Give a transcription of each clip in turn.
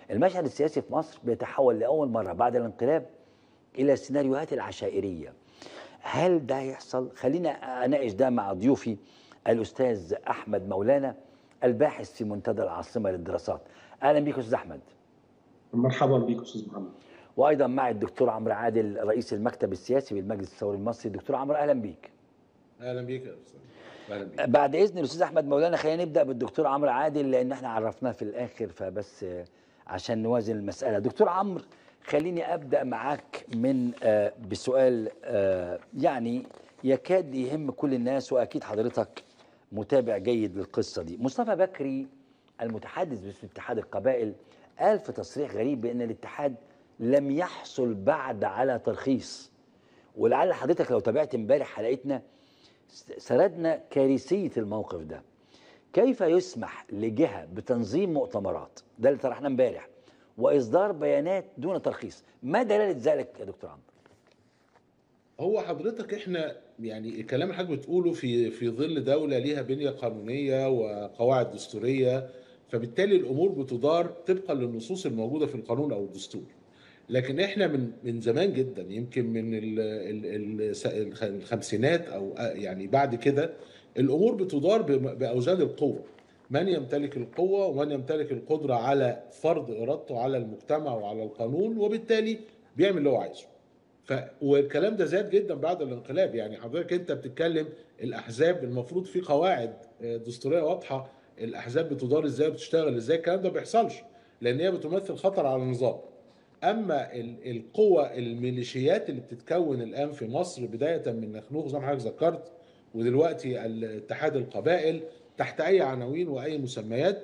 المشهد السياسي في مصر بيتحول لاول مره بعد الانقلاب الى السيناريوهات العشائريه هل ده يحصل خلينا اناقش ده مع ضيوفي الاستاذ احمد مولانا الباحث في منتدى العاصمه للدراسات اهلا بيك استاذ احمد مرحبا بك استاذ محمد وايضا معي الدكتور عمرو عادل رئيس المكتب السياسي بالمجلس الثوري المصري دكتور عمرو اهلا بيك اهلا بيك يا استاذ اهلا بيك بعد اذن الاستاذ احمد مولانا خلينا نبدا بالدكتور عمرو عادل لان احنا عرفناه في الاخر فبس آه، عشان نوازن المساله دكتور عمرو خليني ابدا معاك من آه، بسؤال آه، يعني يكاد يهم كل الناس واكيد حضرتك متابع جيد للقصه دي مصطفى بكري المتحدث باسم اتحاد القبائل قال في تصريح غريب بان الاتحاد لم يحصل بعد على ترخيص ولعل حضرتك لو تابعت امبارح حلقتنا سردنا كارثيه الموقف ده كيف يسمح لجهه بتنظيم مؤتمرات ده اللي طرحناه امبارح واصدار بيانات دون ترخيص ما دلاله ذلك يا دكتور عمرو هو حضرتك احنا يعني الكلام اللي حضرتك بتقوله في في ظل دوله ليها بنيه قانونيه وقواعد دستوريه فبالتالي الامور بتدار طبقا للنصوص الموجوده في القانون او الدستور لكن احنا من من زمان جدا يمكن من ال ال ال الخمسينات او يعني بعد كده الامور بتدار بم- باوزان القوه من يمتلك القوه ومن يمتلك القدره على فرض ارادته على المجتمع وعلى القانون وبالتالي بيعمل اللي هو عايزه ف والكلام ده زاد جدا بعد الانقلاب يعني حضرتك انت بتتكلم الاحزاب المفروض في قواعد آه، دستوريه واضحه الاحزاب بتدار ازاي وبتشتغل ازاي الكلام ده ما بيحصلش لان هي بتمثل خطر على النظام اما ال- القوى الميليشيات اللي بتتكون الان في مصر بدايه من نخنوخ زي ما حضرتك ذكرت ودلوقتي اتحاد القبائل تحت اي عناوين واي مسميات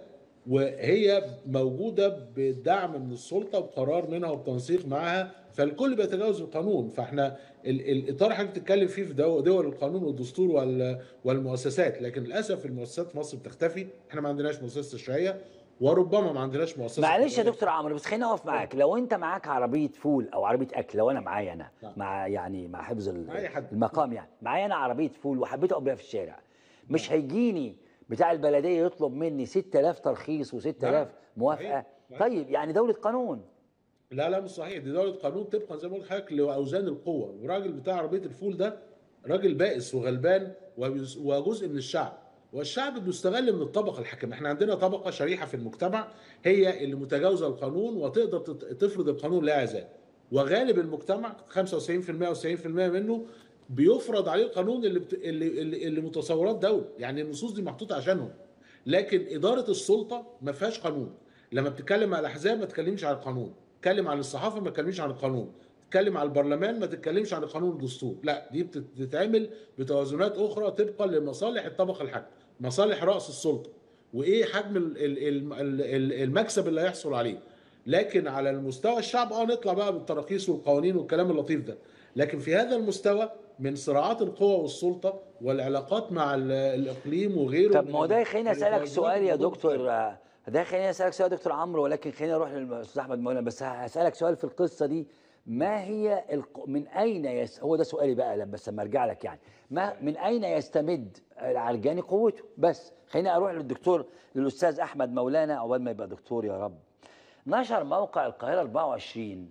وهي موجوده بدعم من السلطه وقرار منها وبتنسيق معها فالكل بيتجاوز القانون فاحنا ال- الاطار اللي حضرتك بتتكلم فيه في دو- دول القانون والدستور وال- والمؤسسات لكن للاسف المؤسسات في مصر بتختفي احنا ما عندناش مؤسسه تشريعيه وربما ما عندناش مؤسسه معلش يا قضائية. دكتور عمرو بس خليني اقف معاك لو انت معاك عربيه فول او عربيه اكل لو انا معايا انا نعم. مع يعني مع حفظ ال- مع أي حد. المقام يعني معايا انا عربيه فول وحبيت اقف بيها في الشارع مش هيجيني بتاع البلديه يطلب مني 6000 ترخيص و6000 نعم. موافقه صحيح. صحيح. طيب يعني دوله قانون لا لا مش صحيح دي دوله قانون طبقا زي ما قلت لحضرتك لاوزان القوه والراجل بتاع عربيه الفول ده راجل بائس وغلبان وبيس- وجزء من الشعب والشعب بيستغل من الطبقه الحاكمه احنا عندنا طبقه شريحه في المجتمع هي اللي متجاوزه القانون وتقدر تت- تفرض القانون لا عزاء وغالب المجتمع 95% و90% منه بيفرض عليه القانون اللي بت... اللي اللي, اللي متصورات دوله يعني النصوص دي محطوطه عشانهم لكن اداره السلطه ما فيهاش قانون لما بتتكلم على الاحزاب ما تتكلمش عن القانون تتكلم عن الصحافه ما تتكلمش عن القانون تتكلم عن البرلمان ما تتكلمش عن القانون والدستور لا دي بتت- بتتعمل بتوازنات اخرى طبقا لمصالح الطبقه الحاكمه مصالح راس السلطه وايه حجم ال- ال- ال- ال- المكسب اللي هيحصل عليه لكن على المستوى الشعب اه نطلع بقى بالتراخيص والقوانين والكلام اللطيف ده لكن في هذا المستوى من صراعات القوى والسلطه والعلاقات مع ال- الاقليم وغيره طب من ما هو ده يخليني اسالك التوازنات سؤال يا الموجودة. دكتور آه، ده يخليني اسالك سؤال يا دكتور عمرو ولكن خليني اروح للاستاذ احمد مولانا بس هسالك سؤال في القصه دي ما هي الق... من اين يس... هو ده سؤالي بقى لما بس لما ارجع لك يعني ما من اين يستمد العرجاني قوته بس خليني اروح للدكتور للاستاذ احمد مولانا عقبال ما يبقى دكتور يا رب نشر موقع القاهره 24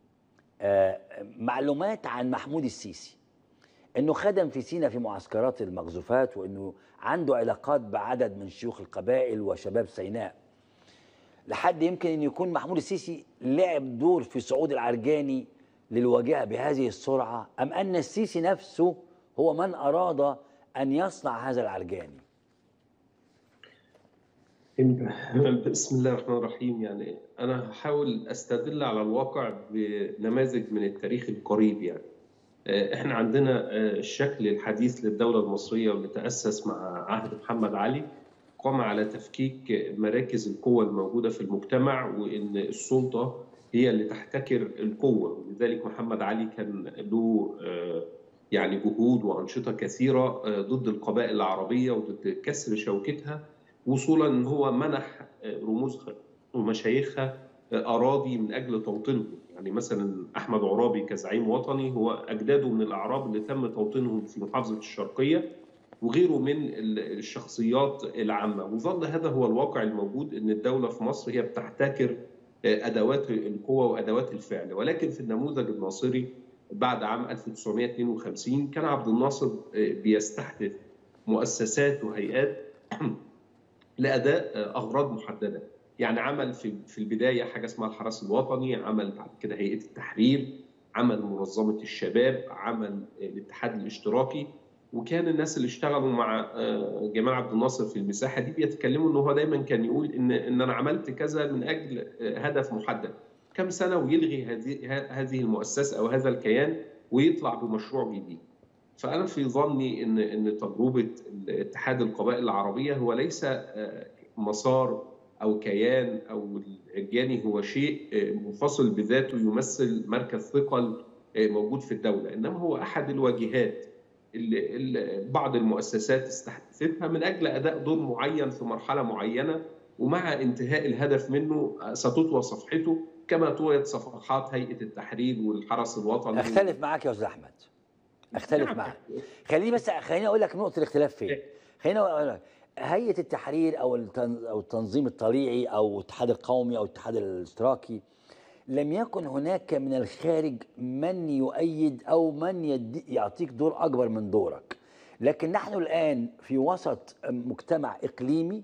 آه، معلومات عن محمود السيسي انه خدم في سينا في معسكرات المقذوفات وانه عنده علاقات بعدد من شيوخ القبائل وشباب سيناء لحد يمكن ان يكون محمود السيسي لعب دور في صعود العرجاني للواجهه بهذه السرعه ام ان السيسي نفسه هو من اراد ان يصنع هذا العرجاني بسم الله الرحمن الرحيم يعني أنا هحاول أستدل على الواقع بنماذج من التاريخ القريب يعني آه، إحنا عندنا آه، الشكل الحديث للدولة المصرية واللي تأسس مع عهد محمد علي قام على تفكيك مراكز القوة الموجودة في المجتمع وإن السلطة هي اللي تحتكر القوة ولذلك محمد علي كان له آه، يعني جهود وأنشطة كثيرة آه، ضد القبائل العربية وضد كسر شوكتها وصولا ان هو منح رموزها ومشايخها اراضي من اجل توطينهم يعني مثلا احمد عرابي كزعيم وطني هو اجداده من الاعراب اللي تم توطينهم في محافظه الشرقيه وغيره من الشخصيات العامه وظل هذا هو الواقع الموجود ان الدوله في مصر هي بتحتكر ادوات القوه وادوات الفعل ولكن في النموذج الناصري بعد عام 1952 كان عبد الناصر بيستحدث مؤسسات وهيئات لاداء اغراض محدده يعني عمل في في البدايه حاجه اسمها الحرس الوطني عمل بعد كده هيئه التحرير عمل منظمه الشباب عمل الاتحاد الاشتراكي وكان الناس اللي اشتغلوا مع جمال عبد الناصر في المساحه دي بيتكلموا ان هو دايما كان يقول ان ان انا عملت كذا من اجل هدف محدد كم سنه ويلغي هذه هذه المؤسسه او هذا الكيان ويطلع بمشروع جديد فانا في ظني ان ان تجربه اتحاد القبائل العربيه هو ليس مسار او كيان او العرجاني هو شيء منفصل بذاته يمثل مركز ثقل موجود في الدوله انما هو احد الواجهات اللي اللي بعض المؤسسات استحدثتها من اجل اداء دور معين في مرحله معينه ومع انتهاء الهدف منه ستطوى صفحته كما طويت صفحات هيئه التحرير والحرس الوطني اختلف معاك يا استاذ احمد اختلف نعم. معاك خليني بس خليني اقول لك نقطه الاختلاف فين خليني اقول لك هيئه التحرير او التن- او التنظيم الطليعي او الاتحاد القومي او الاتحاد الاشتراكي لم يكن هناك من الخارج من يؤيد او من يدي يعطيك دور اكبر من دورك لكن نحن الان في وسط مجتمع اقليمي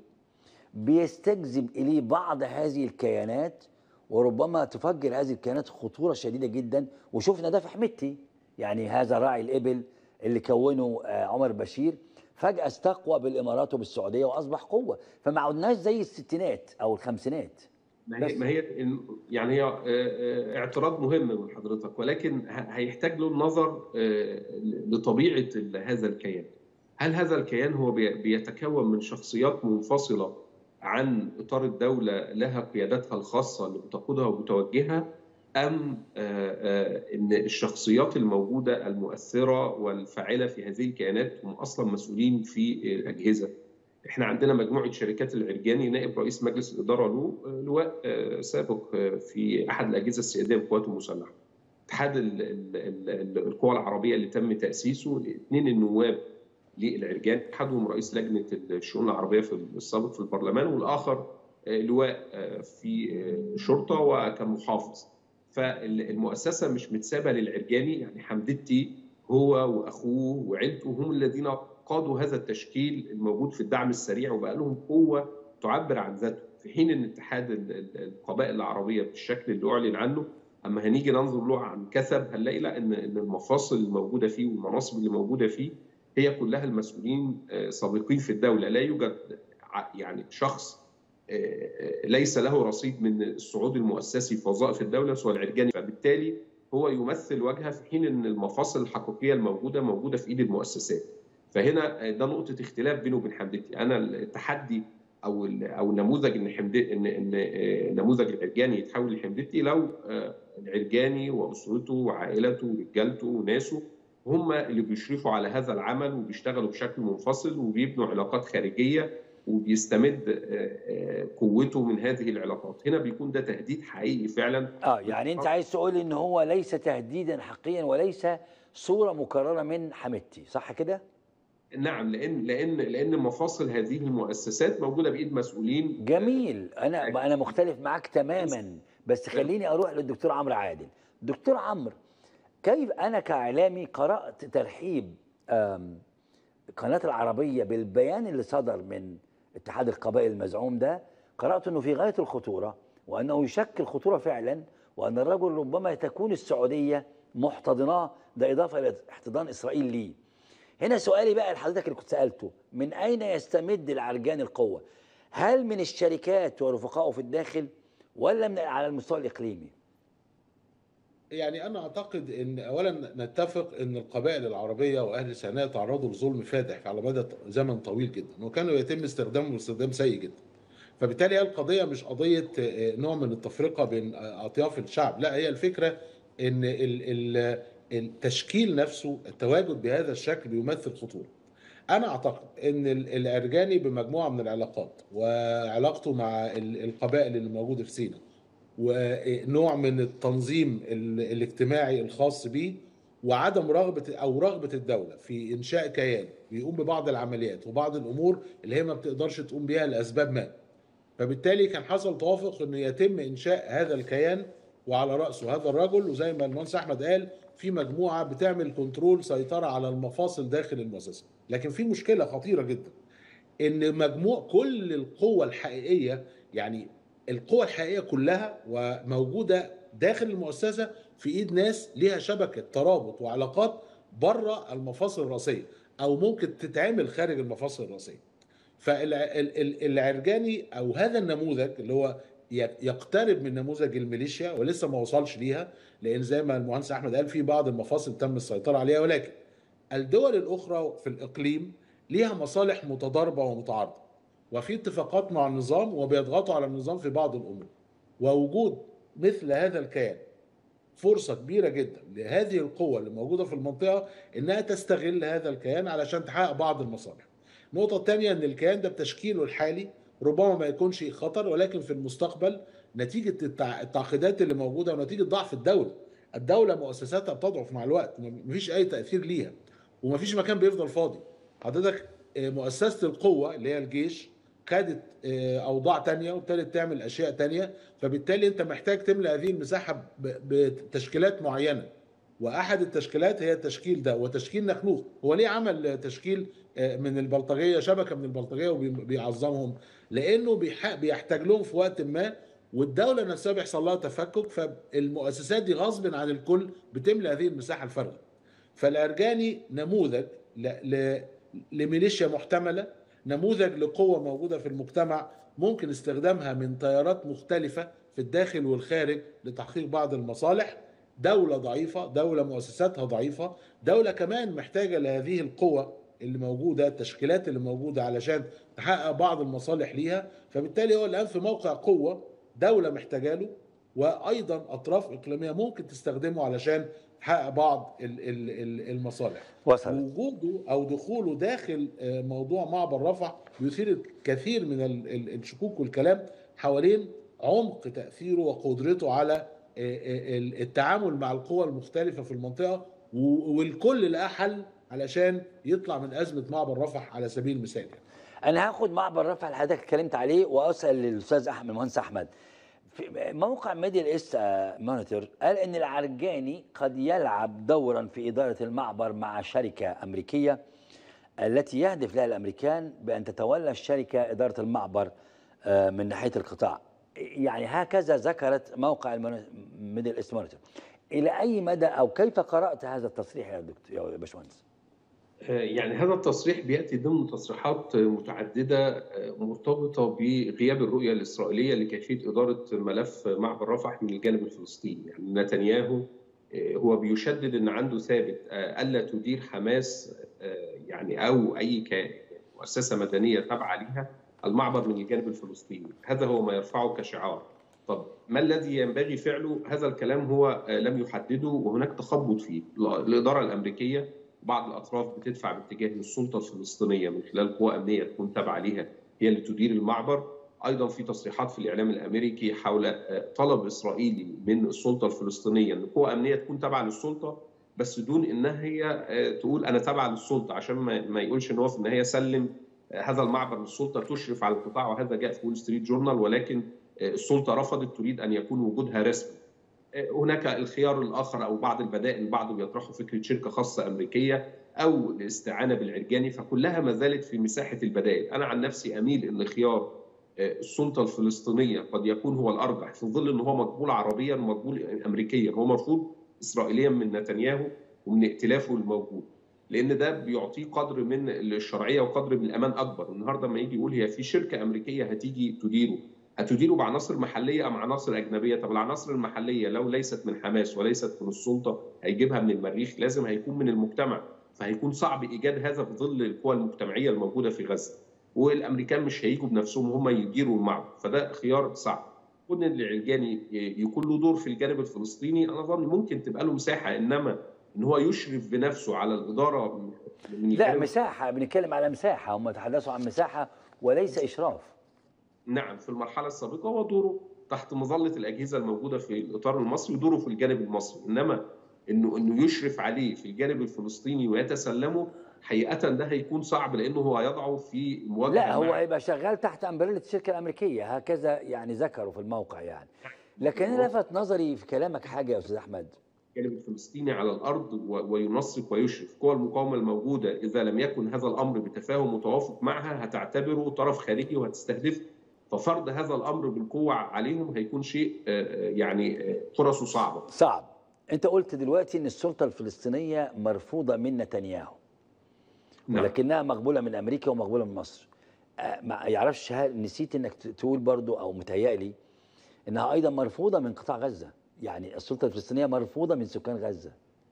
بيستجذب اليه بعض هذه الكيانات وربما تفجر هذه الكيانات خطوره شديده جدا وشفنا ده في حميتي يعني هذا راعي الابل اللي كونه آه، عمر بشير فجاه استقوى بالامارات وبالسعوديه واصبح قوه فما عدناش زي الستينات او الخمسينات ما هي ما هي يعني هي آه، آه، اعتراض مهم من حضرتك ولكن ه- هيحتاج له النظر آه، لطبيعه ال- هذا الكيان. هل هذا الكيان هو بي- بيتكون من شخصيات منفصله عن اطار الدوله لها قياداتها الخاصه اللي بتقودها وبتوجهها ام آه، آه، ان الشخصيات الموجوده المؤثره والفاعله في هذه الكيانات هم اصلا مسؤولين في الاجهزه احنا عندنا مجموعه شركات العرجاني نائب رئيس مجلس الاداره له لواء آه، سابق آه، في احد الاجهزه السياديه للقوات المسلحه. اتحاد ال- ال- ال- القوى العربيه اللي تم تاسيسه اثنين النواب للعرجان احدهم رئيس لجنه الشؤون العربيه في السابق في البرلمان والاخر آه، لواء آه، في آه، الشرطه وكان محافظ. فالمؤسسه مش متسابه للعرجاني يعني حمدتي هو واخوه وعيلته هم الذين قادوا هذا التشكيل الموجود في الدعم السريع وبقى لهم قوه تعبر عن ذاته في حين ان اتحاد ال- ال- القبائل العربيه بالشكل اللي اعلن عنه اما هنيجي ننظر له عن كثب هنلاقي لا ان ان المفاصل الموجوده فيه والمناصب اللي موجوده فيه هي كلها المسؤولين آه، سابقين في الدوله لا يوجد ع- يعني شخص آه، آه، ليس له رصيد من الصعود المؤسسي في وظائف الدوله سوى العرجاني فبالتالي هو يمثل واجهه في حين ان المفاصل الحقيقيه الموجوده موجوده في ايد المؤسسات فهنا ده نقطه اختلاف بينه وبين حمدتي انا التحدي او ال- او النموذج ان حمد ان ان آه، نموذج العرجاني يتحول لحمدتي لو آه، العرجاني واسرته وعائلته ورجالته وناسه هم اللي بيشرفوا على هذا العمل وبيشتغلوا بشكل منفصل وبيبنوا علاقات خارجيه وبيستمد آه، آه، قوته من هذه العلاقات هنا بيكون ده تهديد حقيقي فعلا اه يعني انت عايز تقول ان هو ليس تهديدا حقيقيا وليس صوره مكرره من حميدتي صح كده نعم لان لان لان مفاصل هذه المؤسسات موجوده بايد مسؤولين جميل انا انا مختلف معاك تماما بس خليني اروح للدكتور عمرو عادل دكتور عمرو كيف انا كاعلامي قرات ترحيب آم، قناه العربيه بالبيان اللي صدر من اتحاد القبائل المزعوم ده قرات انه في غايه الخطوره وانه يشكل خطوره فعلا وان الرجل ربما تكون السعوديه محتضناه ده اضافه الى احتضان اسرائيل ليه هنا سؤالي بقى لحضرتك اللي كنت سالته من اين يستمد العرجان القوه هل من الشركات ورفقائه في الداخل ولا من على المستوى الاقليمي يعني انا اعتقد ان اولا نتفق ان القبائل العربيه واهل سيناء تعرضوا لظلم فادح على مدى زمن طويل جدا وكانوا يتم استخدامهم باستخدام سيء جدا فبالتالي هي القضيه مش قضيه آه، نوع من التفرقه بين آه، اطياف الشعب لا هي الفكره ان ال- ال- التشكيل نفسه التواجد بهذا الشكل يمثل خطوره انا اعتقد ان ال- العرجاني بمجموعه من العلاقات وعلاقته مع ال- القبائل اللي موجوده في سيناء ونوع من التنظيم ال- الاجتماعي الخاص به وعدم رغبه او رغبه الدوله في انشاء كيان بيقوم ببعض العمليات وبعض الامور اللي هي ما بتقدرش تقوم بيها لاسباب ما فبالتالي كان حصل توافق انه يتم انشاء هذا الكيان وعلى راسه هذا الرجل وزي ما المهندس احمد قال في مجموعه بتعمل كنترول سيطره على المفاصل داخل المؤسسه لكن في مشكله خطيره جدا ان مجموع كل القوة الحقيقية يعني القوة الحقيقية كلها وموجودة داخل المؤسسة في ايد ناس ليها شبكة ترابط وعلاقات بره المفاصل الرئيسية او ممكن تتعمل خارج المفاصل الرئيسية فالعرجاني او هذا النموذج اللي هو يقترب من نموذج الميليشيا ولسه ما وصلش ليها لان زي ما المهندس احمد قال في بعض المفاصل تم السيطره عليها ولكن الدول الاخرى في الاقليم ليها مصالح متضاربه ومتعارضه وفي اتفاقات مع النظام وبيضغطوا على النظام في بعض الامور ووجود مثل هذا الكيان فرصه كبيره جدا لهذه القوه اللي موجوده في المنطقه انها تستغل هذا الكيان علشان تحقق بعض المصالح. النقطه الثانيه ان الكيان ده بتشكيله الحالي ربما ما يكونش خطر ولكن في المستقبل نتيجه التعقيدات اللي موجوده ونتيجه ضعف الدوله. الدوله مؤسساتها بتضعف مع الوقت مفيش اي تاثير ليها ومفيش مكان بيفضل فاضي. حضرتك مؤسسه القوه اللي هي الجيش خدت اوضاع تانية وابتدت تعمل اشياء تانية فبالتالي انت محتاج تملى هذه المساحه بتشكيلات معينه واحد التشكيلات هي التشكيل ده وتشكيل نخنوخ هو ليه عمل تشكيل من البلطجيه شبكه من البلطجيه وبيعظمهم لانه بيحتاج لهم في وقت ما والدوله نفسها بيحصل لها تفكك فالمؤسسات دي غصب عن الكل بتملى هذه المساحه الفارغه فالارجاني نموذج لميليشيا محتمله نموذج لقوة موجودة في المجتمع ممكن استخدامها من تيارات مختلفة في الداخل والخارج لتحقيق بعض المصالح دولة ضعيفة دولة مؤسساتها ضعيفة دولة كمان محتاجة لهذه القوة اللي موجودة التشكيلات اللي موجودة علشان تحقق بعض المصالح ليها فبالتالي هو الآن في موقع قوة دولة محتاجة له وأيضا أطراف إقليمية ممكن تستخدمه علشان تحقق بعض المصالح وصلت. وجوده او دخوله داخل موضوع معبر رفح بيثير الكثير من الشكوك والكلام حوالين عمق تاثيره وقدرته على التعامل مع القوى المختلفه في المنطقه والكل لقى حل علشان يطلع من ازمه معبر رفح على سبيل المثال يعني. انا هاخد معبر رفح اللي حضرتك اتكلمت عليه واسال الاستاذ احمد المهندس احمد في موقع ميديا ايست مونيتور قال ان العرجاني قد يلعب دورا في اداره المعبر مع شركه امريكيه التي يهدف لها الامريكان بان تتولى الشركه اداره المعبر من ناحيه القطاع يعني هكذا ذكرت موقع ميديا ايست مونيتور الى اي مدى او كيف قرات هذا التصريح يا دكتور يا باشمهندس يعني هذا التصريح بياتي ضمن تصريحات متعدده مرتبطه بغياب الرؤيه الاسرائيليه لكيفيه اداره ملف معبر رفح من الجانب الفلسطيني، يعني نتنياهو هو بيشدد ان عنده ثابت الا تدير حماس يعني او اي مؤسسه مدنيه تابعه لها المعبر من الجانب الفلسطيني، هذا هو ما يرفعه كشعار. طب ما الذي ينبغي فعله؟ هذا الكلام هو لم يحدده وهناك تخبط فيه، الاداره الامريكيه بعض الاطراف بتدفع باتجاه السلطه الفلسطينيه من خلال قوى امنيه تكون تابعه ليها هي اللي تدير المعبر ايضا في تصريحات في الاعلام الامريكي حول طلب اسرائيلي من السلطه الفلسطينيه ان قوى امنيه تكون تابعه للسلطه بس دون انها هي تقول انا تابعه للسلطه عشان ما يقولش ان هو في النهايه سلم هذا المعبر للسلطه تشرف على القطاع وهذا جاء في وول ستريت جورنال ولكن السلطه رفضت تريد ان يكون وجودها رسمي هناك الخيار الاخر او بعض البدائل البعض بيطرحوا فكره شركه خاصه امريكيه او الاستعانه بالعرجاني فكلها ما زالت في مساحه البدائل، انا عن نفسي اميل ان خيار السلطه الفلسطينيه قد يكون هو الارجح في ظل ان هو مقبول عربيا ومقبول امريكيا، هو مرفوض اسرائيليا من نتنياهو ومن ائتلافه الموجود. لان ده بيعطيه قدر من الشرعيه وقدر من الامان اكبر، النهارده لما يجي يقول هي في شركه امريكيه هتيجي تديره، هتديره بعناصر محليه ام عناصر اجنبيه؟ طب العناصر المحليه لو ليست من حماس وليست من السلطه هيجيبها من المريخ لازم هيكون من المجتمع، فهيكون صعب ايجاد هذا في ظل القوى المجتمعيه الموجوده في غزه. والامريكان مش هيجوا بنفسهم هم يديروا المعبر، فده خيار صعب. كون ان العلجاني يكون له دور في الجانب الفلسطيني انا اظن ممكن تبقى له مساحه انما ان هو يشرف بنفسه على الاداره من لا مساحه بنتكلم على مساحه هم تحدثوا عن مساحه وليس اشراف. نعم في المرحله السابقه هو دوره تحت مظله الاجهزه الموجوده في الاطار المصري ودوره في الجانب المصري انما انه انه يشرف عليه في الجانب الفلسطيني ويتسلمه حقيقه ده هيكون صعب لانه هو يضعه في مواجهه لا هو مع هيبقى شغال تحت امبريلا الشركه الامريكيه هكذا يعني ذكروا في الموقع يعني لكن أنا لفت نظري في كلامك حاجه يا استاذ احمد الجانب الفلسطيني على الارض و- وينسق ويشرف قوى المقاومه الموجوده اذا لم يكن هذا الامر بتفاهم متوافق معها هتعتبره طرف خارجي وهتستهدفه ففرض هذا الامر بالقوه عليهم هيكون شيء آه، آه، يعني آه، فرصه صعبه صعب انت قلت دلوقتي ان السلطه الفلسطينيه مرفوضه من نتنياهو نعم. ولكنها مقبوله من امريكا ومقبوله من مصر آه، ما يعرفش هل نسيت انك ت- تقول برضو او متهيألي انها ايضا مرفوضه من قطاع غزه يعني السلطه الفلسطينيه مرفوضه من سكان غزه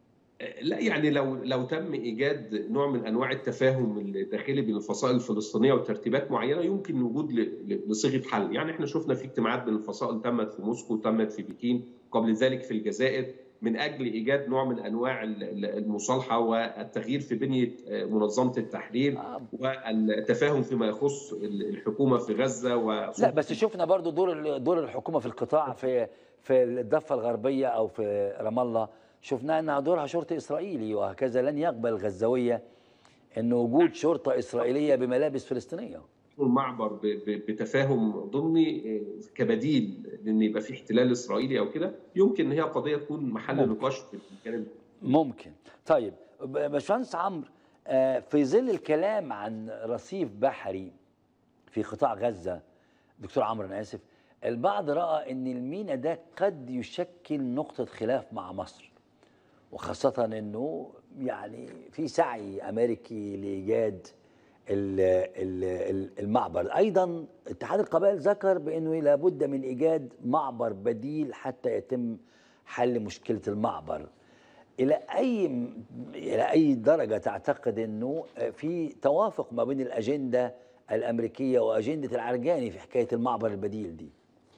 لا يعني لو لو تم ايجاد نوع من انواع التفاهم الداخلي بين الفصائل الفلسطينيه وترتيبات معينه يمكن الوجود ل- ل- لصيغه حل، يعني احنا شفنا في اجتماعات بين الفصائل تمت في موسكو تمت في بكين قبل ذلك في الجزائر من اجل ايجاد نوع من انواع ال- ال- المصالحه والتغيير في بنيه آه، منظمه التحرير آه. والتفاهم فيما يخص ال- الحكومه في غزه و لا بس شفنا برضو دور ال- دور الحكومه في القطاع في في الضفه الغربيه او في رام الله شفنا انها دورها شرطي اسرائيلي وهكذا لن يقبل الغزاويه ان وجود شرطه اسرائيليه بملابس فلسطينيه المعبر ب- ب- بتفاهم ضمني آه، كبديل لان يبقى في احتلال اسرائيلي او كده يمكن ان هي قضيه تكون محل ممكن. نقاش في الجانب ممكن طيب ب- باشمهندس عمرو آه، في ظل الكلام عن رصيف بحري في قطاع غزه دكتور عمرو انا اسف البعض راى ان المينا ده قد يشكل نقطه خلاف مع مصر وخاصه انه يعني في سعي امريكي لايجاد ال- ال- ال- المعبر ايضا اتحاد القبائل ذكر بانه لابد من ايجاد معبر بديل حتى يتم حل مشكله المعبر الى اي الى اي درجه تعتقد انه في توافق ما بين الاجنده الامريكيه واجنده العرجاني في حكايه المعبر البديل دي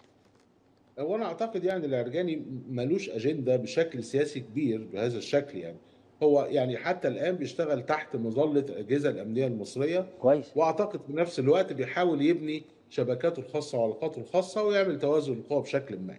وانا اعتقد يعني العرجاني ملوش اجنده بشكل سياسي كبير بهذا الشكل يعني هو يعني حتى الان بيشتغل تحت مظله الاجهزه الامنيه المصريه كويس واعتقد في نفس الوقت بيحاول يبني شبكاته الخاصه وعلاقاته الخاصه ويعمل توازن القوى بشكل ما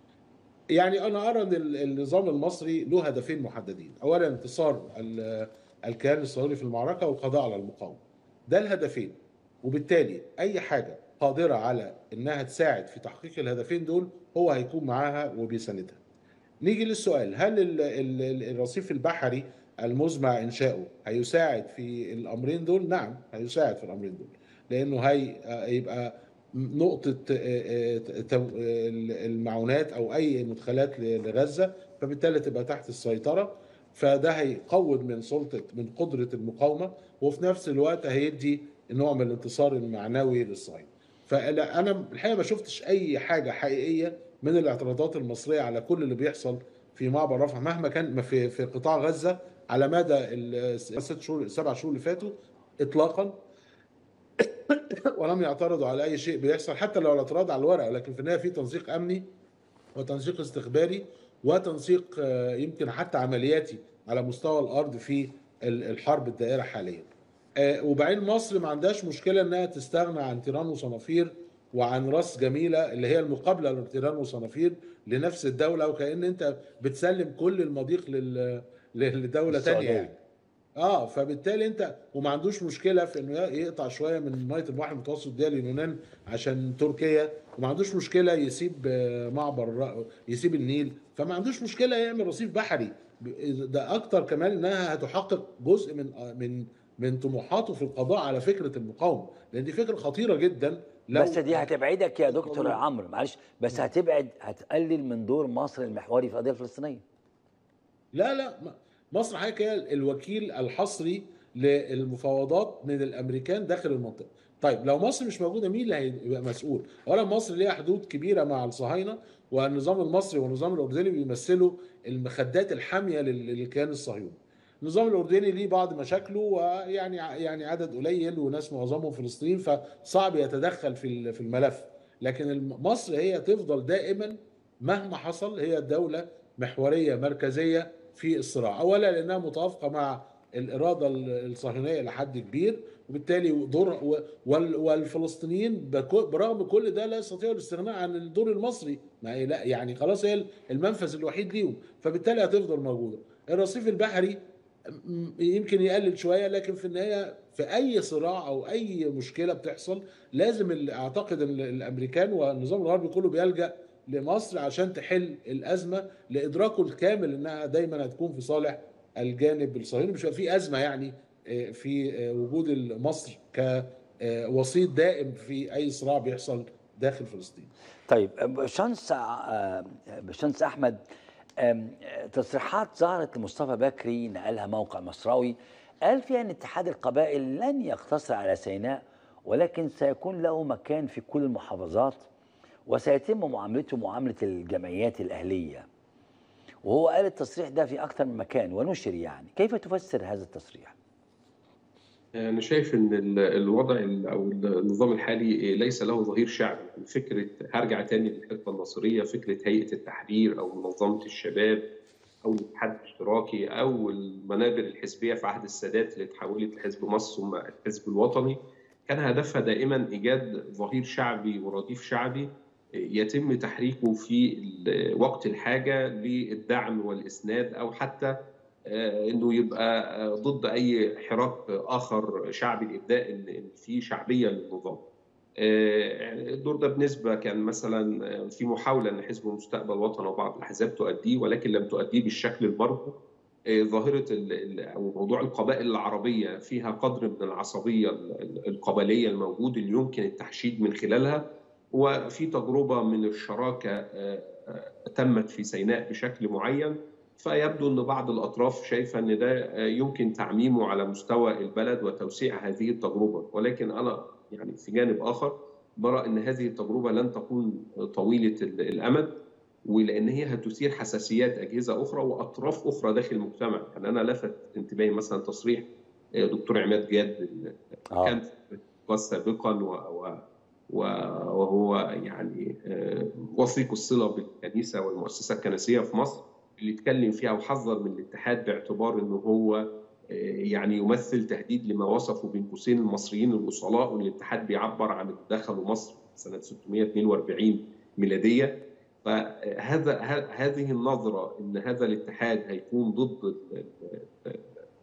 يعني انا ارى ان ال- النظام المصري له هدفين محددين اولا انتصار ال- الكيان الصهيوني في المعركه والقضاء على المقاومه ده الهدفين وبالتالي اي حاجه قادره على انها تساعد في تحقيق الهدفين دول هو هيكون معاها وبيساندها نيجي للسؤال هل ال- ال- ال- الرصيف البحري المزمع انشاؤه هيساعد في الامرين دول نعم هيساعد في الامرين دول لانه هي هيبقى نقطة آه، آه، تو- آه، المعونات أو أي مدخلات ل- لغزة فبالتالي تبقى تحت السيطرة فده هيقوض من سلطة من قدرة المقاومة وفي نفس الوقت هيدي نوع من الانتصار المعنوي للصهاينة فأنا أنا الحقيقة ما شفتش أي حاجة حقيقية من الاعتراضات المصرية على كل اللي بيحصل في معبر رفح مهما كان في في قطاع غزة على مدى الست شهور السبع شهور اللي فاتوا إطلاقا ولم يعترضوا على اي شيء بيحصل حتى لو الاعتراض على الورق لكن في النهايه في تنسيق امني وتنسيق استخباري وتنسيق آه، يمكن حتى عملياتي على مستوى الارض في ال- الحرب الدائره حاليا. آه، وبعدين مصر ما عندهاش مشكله انها تستغنى عن تيران وصنافير وعن راس جميله اللي هي المقابله لتيران وصنافير لنفس الدوله وكان انت بتسلم كل المضيق لل لدوله ثانيه السعودية. يعني. اه فبالتالي انت وما عندوش مشكله في انه يقطع شويه من ميه البحر المتوسط دي لليونان عشان تركيا وما عندوش مشكله يسيب آه، معبر الر- يسيب النيل فما عندوش مشكله يعمل رصيف بحري ب- ده اكتر كمان انها هتحقق جزء من آه، من من طموحاته في القضاء على فكره المقاومه لان دي فكره خطيره جدا لو بس دي هتبعدك يا دكتور القضية. عمرو معلش بس هتبعد هتقلل من دور مصر المحوري في القضيه الفلسطينيه لا لا م- مصر حضرتك هي الوكيل الحصري للمفاوضات من الامريكان داخل المنطقه. طيب لو مصر مش موجوده مين اللي هيبقى مسؤول؟ اولا مصر ليها حدود كبيره مع الصهاينه والنظام المصري والنظام الاردني بيمثلوا المخدات الحاميه لل- للكيان الصهيوني. النظام الاردني ليه بعض مشاكله ويعني يعني عدد قليل وناس معظمهم فلسطينيين فصعب يتدخل في ال- في الملف. لكن الم- مصر هي تفضل دائما مهما حصل هي الدوله محوريه مركزيه في الصراع اولا لانها متوافقه مع الاراده الصهيونيه لحد كبير وبالتالي دور و- وال- والفلسطينيين بكو- برغم كل ده لا يستطيعوا الاستغناء عن الدور المصري ما هي لا يعني خلاص هي المنفذ الوحيد ليهم فبالتالي هتفضل موجوده الرصيف البحري م- يمكن يقلل شويه لكن في النهايه في اي صراع او اي مشكله بتحصل لازم ال- اعتقد ان الامريكان والنظام الغربي كله بيلجا لمصر عشان تحل الازمه لادراكه الكامل انها دايما هتكون في صالح الجانب الصهيوني مش هيبقى في ازمه يعني آه، في آه، وجود مصر كوسيط دائم في اي صراع بيحصل داخل فلسطين طيب باشمهندس آه، باشمهندس احمد آم، تصريحات ظهرت لمصطفى بكري نقلها موقع مصراوي قال فيها ان اتحاد القبائل لن يقتصر على سيناء ولكن سيكون له مكان في كل المحافظات وسيتم معاملته معامله الجمعيات الاهليه وهو قال التصريح ده في اكثر من مكان ونشر يعني كيف تفسر هذا التصريح أنا شايف إن ال- الوضع ال- أو النظام الحالي ليس له ظهير شعبي، فكرة هرجع تاني للحقبة النصرية، فكرة هيئة التحرير أو منظمة الشباب أو الاتحاد الاشتراكي أو المنابر الحزبية في عهد السادات اللي تحولت لحزب مصر ثم الحزب الوطني، كان هدفها دائما إيجاد ظهير شعبي ورديف شعبي يتم تحريكه في ال- وقت الحاجة للدعم والإسناد أو حتى آه، انه يبقى آه، ضد اي حراك اخر شعبي لابداء ان إن في شعبيه للنظام. آه، الدور ده بنسبه كان مثلا آه، في محاوله ان حزب المستقبل وطن وبعض الاحزاب تؤديه ولكن لم تؤديه بالشكل المرجو. آه، ظاهره ال- ال- او موضوع القبائل العربيه فيها قدر من العصبيه ال- ال- القبليه الموجود اللي يمكن التحشيد من خلالها وفي تجربه من الشراكه آه، آه، تمت في سيناء بشكل معين فيبدو ان بعض الاطراف شايفه ان ده يمكن تعميمه على مستوى البلد وتوسيع هذه التجربه ولكن انا يعني في جانب اخر برى ان هذه التجربه لن تكون طويله الامد ولان هي هتثير حساسيات اجهزه اخرى واطراف اخرى داخل المجتمع يعني انا لفت انتباهي مثلا تصريح دكتور عماد جاد آه. كان في سابقا و و- وهو يعني آه، وثيق الصله بالكنيسه والمؤسسه الكنسيه في مصر اللي اتكلم فيها وحذر من الاتحاد باعتبار انه هو آه، يعني يمثل تهديد لما وصفه بين قوسين المصريين الاصلاء وان الاتحاد بيعبر عن اللي دخلوا مصر سنه 642 ميلاديه فهذا ه- هذه النظره ان هذا الاتحاد هيكون ضد ال- ال-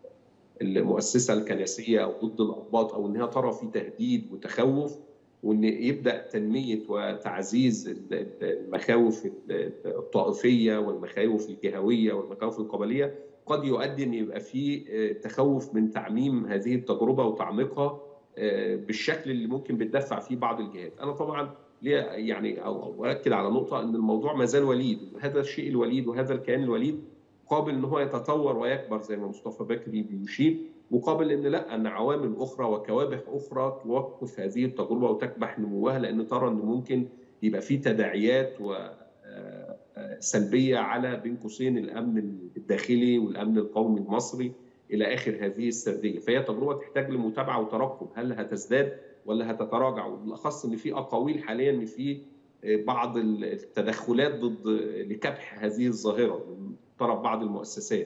المؤسسه الكنسيه او ضد الاباط او انها ترى في تهديد وتخوف وان يبدا تنميه وتعزيز ال- ال- المخاوف الطائفيه والمخاوف الجهويه والمخاوف القبليه قد يؤدي ان يبقى في آه، تخوف من تعميم هذه التجربه وتعميقها آه، بالشكل اللي ممكن بتدفع فيه بعض الجهات. انا طبعا ليه يعني او أو اؤكد على نقطه ان الموضوع ما زال وليد، هذا الشيء الوليد وهذا الكيان الوليد قابل ان هو يتطور ويكبر زي ما مصطفى بكري بيشير مقابل ان لا ان عوامل اخرى وكوابح اخرى توقف هذه التجربه وتكبح نموها لان ترى ان ممكن يبقى في تداعيات و آه، آه، سلبيه على بين قوسين الامن الداخلي والامن القومي المصري الى اخر هذه السرديه، فهي تجربه تحتاج لمتابعه وترقب، هل هتزداد ولا هتتراجع؟ وبالاخص ان في اقاويل حاليا ان في بعض التدخلات ضد لكبح هذه الظاهره من طرف بعض المؤسسات.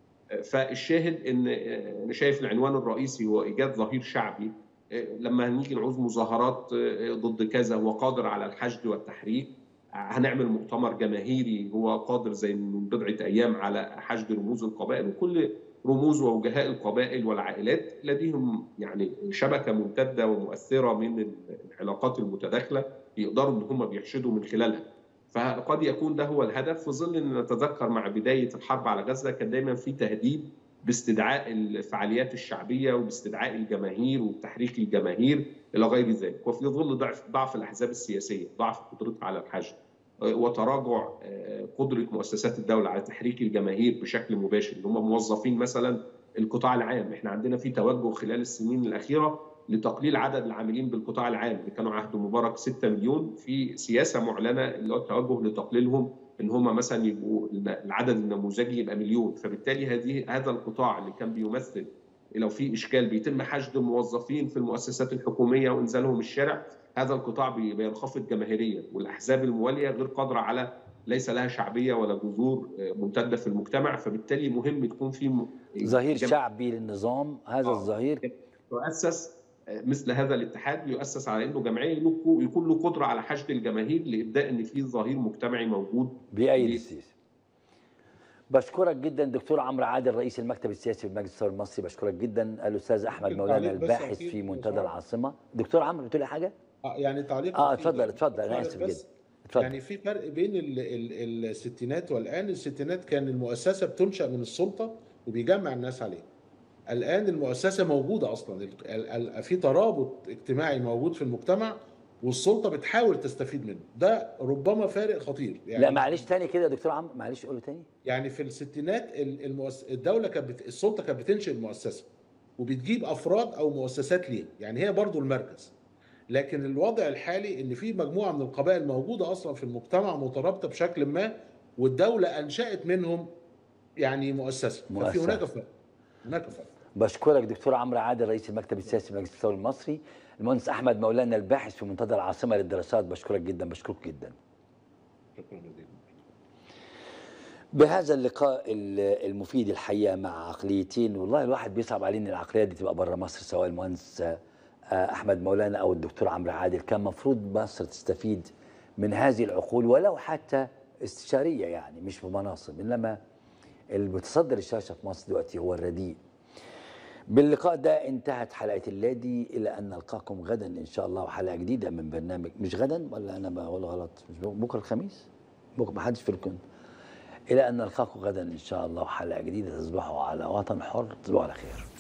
فالشاهد ان انا شايف العنوان الرئيسي هو ايجاد ظهير شعبي لما هنيجي نعوز مظاهرات ضد كذا هو قادر على الحشد والتحريك هنعمل مؤتمر جماهيري هو قادر زي من بضعه ايام على حشد رموز القبائل وكل رموز ووجهاء القبائل والعائلات لديهم يعني شبكه ممتده ومؤثره من العلاقات المتداخله يقدروا ان هم بيحشدوا من خلالها. فقد يكون ده هو الهدف في ظل ان نتذكر مع بدايه الحرب على غزه كان دايما في تهديد باستدعاء الفعاليات الشعبيه وباستدعاء الجماهير وبتحريك الجماهير الى غير ذلك وفي ظل ضعف ضعف الاحزاب السياسيه ضعف قدرتها على الحشد وتراجع قدره مؤسسات الدوله على تحريك الجماهير بشكل مباشر اللي هم موظفين مثلا القطاع العام احنا عندنا في توجه خلال السنين الاخيره لتقليل عدد العاملين بالقطاع العام اللي كانوا عهد مبارك 6 مليون في سياسه معلنه اللي هو التوجه لتقليلهم ان هم مثلا يبقوا العدد النموذجي يبقى مليون فبالتالي هذه هذا القطاع اللي كان بيمثل لو في اشكال بيتم حشد موظفين في المؤسسات الحكوميه وانزالهم الشارع هذا القطاع بينخفض جماهيريا والاحزاب المواليه غير قادره على ليس لها شعبيه ولا جذور ممتده في المجتمع فبالتالي مهم تكون في ظهير شعبي للنظام هذا آه. الظهير يؤسس مثل هذا الاتحاد يؤسس على انه جمعيه يكون له قدره على حشد الجماهير لابداء ان في ظهير مجتمعي موجود بايد السيسي بشكرك جدا دكتور عمرو عادل رئيس المكتب السياسي في مجلس الثوره المصري بشكرك جدا الاستاذ احمد ممكن مولانا تعليق بس الباحث أخير في لو منتدى سمحت؟ العاصمه دكتور عمرو بتقول لي حاجه آه، يعني تعليق اه أخير اتفضل بس. اتفضل انا تعليق اسف بس. جدا اتفضل يعني في فرق بين ال ال الستينات والان الستينات كان المؤسسه بتنشا من السلطه وبيجمع الناس عليها الان المؤسسه موجوده اصلا ال- ال- ال- في ترابط اجتماعي موجود في المجتمع والسلطه بتحاول تستفيد منه ده ربما فارق خطير يعني لا معلش تاني كده يا دكتور عمرو معلش قوله تاني يعني في الستينات ال- المؤس... الدوله كانت بت... السلطه كانت بتنشئ المؤسسه وبتجيب افراد او مؤسسات ليه يعني هي برضو المركز لكن الوضع الحالي ان في مجموعه من القبائل موجوده اصلا في المجتمع مترابطه بشكل ما والدوله انشات منهم يعني مؤسسه ففي مؤسسة. هناك فرق هناك فرق بشكرك دكتور عمرو عادل رئيس المكتب السياسي في مجلس الثوره المصري المهندس احمد مولانا الباحث في منتدى العاصمه للدراسات بشكرك جدا بشكرك جدا شكرا جزيلا بهذا اللقاء ال- المفيد الحقيقه مع عقليتين والله الواحد بيصعب عليه ان العقليه دي تبقى بره مصر سواء المهندس آه، احمد مولانا او الدكتور عمرو عادل كان مفروض مصر تستفيد من هذه العقول ولو حتى استشاريه يعني مش بمناصب انما اللي بتصدر الشاشه في مصر دلوقتي هو الرديء باللقاء ده انتهت حلقه اللادي الى ان نلقاكم غدا ان شاء الله وحلقه جديده من برنامج مش غدا ولا انا بقول غلط مش بكره الخميس بكره ما حدش في الكون الى ان نلقاكم غدا ان شاء الله وحلقه جديده تصبحوا على وطن حر تصبحوا على خير